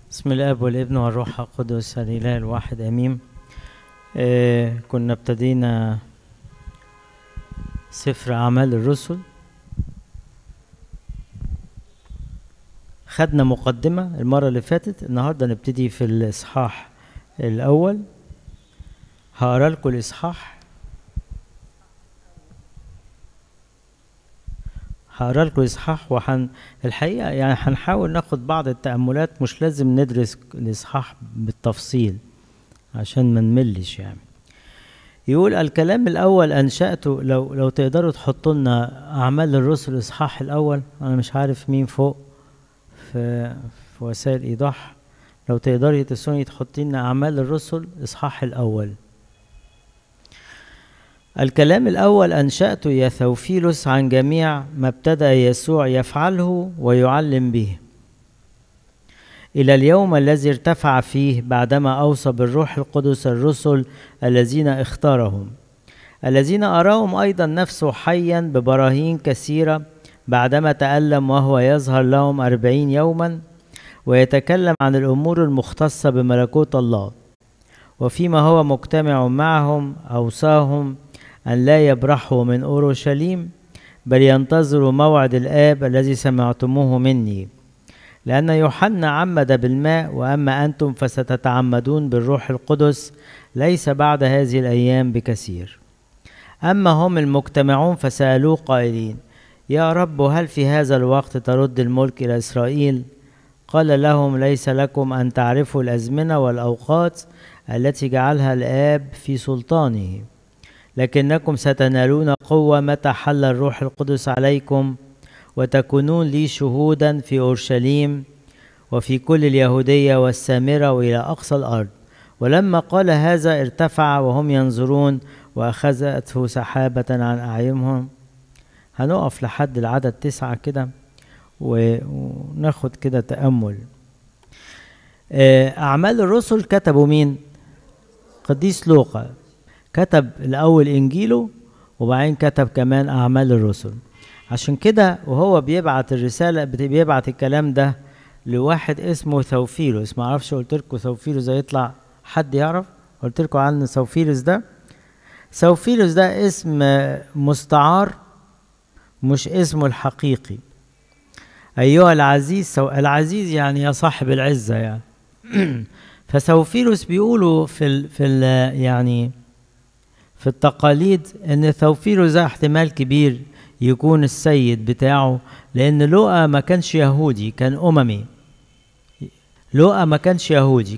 بسم الاب والابن والروح القدس الاله الواحد امين آه كنا ابتدينا سفر اعمال الرسل خدنا مقدمة المرة اللي فاتت النهاردة نبتدي في الإصحاح الأول هقرا لكم الإصحاح هقرا لكم الإصحاح وحن الحقيقة يعني هنحاول ناخد بعض التأملات مش لازم ندرس الإصحاح بالتفصيل عشان ما نملش يعني يقول الكلام الأول أنشأته لو لو تقدروا تحطوا لنا أعمال الرسل الإصحاح الأول أنا مش عارف مين فوق في في وسائل ايضاح لو تقدري تسوني تحطي لنا اعمال الرسل اصحاح الاول الكلام الاول انشاته يا ثوفيلوس عن جميع ما ابتدا يسوع يفعله ويعلم به الى اليوم الذي ارتفع فيه بعدما اوصى بالروح القدس الرسل الذين اختارهم الذين اراهم ايضا نفسه حيا ببراهين كثيره بعدما تألم وهو يظهر لهم أربعين يوما ويتكلم عن الأمور المختصة بملكوت الله وفيما هو مجتمع معهم أوصاهم أن لا يبرحوا من أورشليم بل ينتظروا موعد الآب الذي سمعتموه مني لأن يوحنا عمد بالماء وأما أنتم فستتعمدون بالروح القدس ليس بعد هذه الأيام بكثير أما هم المجتمعون فسألوه قائلين يا رب هل في هذا الوقت ترد الملك إلى إسرائيل؟ قال لهم ليس لكم أن تعرفوا الأزمنة والأوقات التي جعلها الآب في سلطانه لكنكم ستنالون قوة متى حل الروح القدس عليكم وتكونون لي شهودا في أورشليم وفي كل اليهودية والسامرة وإلى أقصى الأرض ولما قال هذا ارتفع وهم ينظرون وأخذته سحابة عن أعينهم هنقف لحد العدد تسعة كده وناخد كده تأمل أعمال الرسل كتبوا مين؟ قديس لوقا كتب الأول إنجيله وبعدين كتب كمان أعمال الرسل عشان كده وهو بيبعت الرسالة بيبعت الكلام ده لواحد اسمه ثوفيلوس ما اعرفش قلت لكم ثوفيلوس ده يطلع حد يعرف قلت لكم عن ثوفيلوس ده ثوفيلوس ده اسم مستعار مش اسمه الحقيقي أيها العزيز سو... العزيز يعني يا صاحب العزة يعني فثوفيلوس بيقولوا في ال... في ال... يعني في التقاليد ان ثوفيلوس ده احتمال كبير يكون السيد بتاعه لان لوقا ما كانش يهودي كان اممي لوقا ما كانش يهودي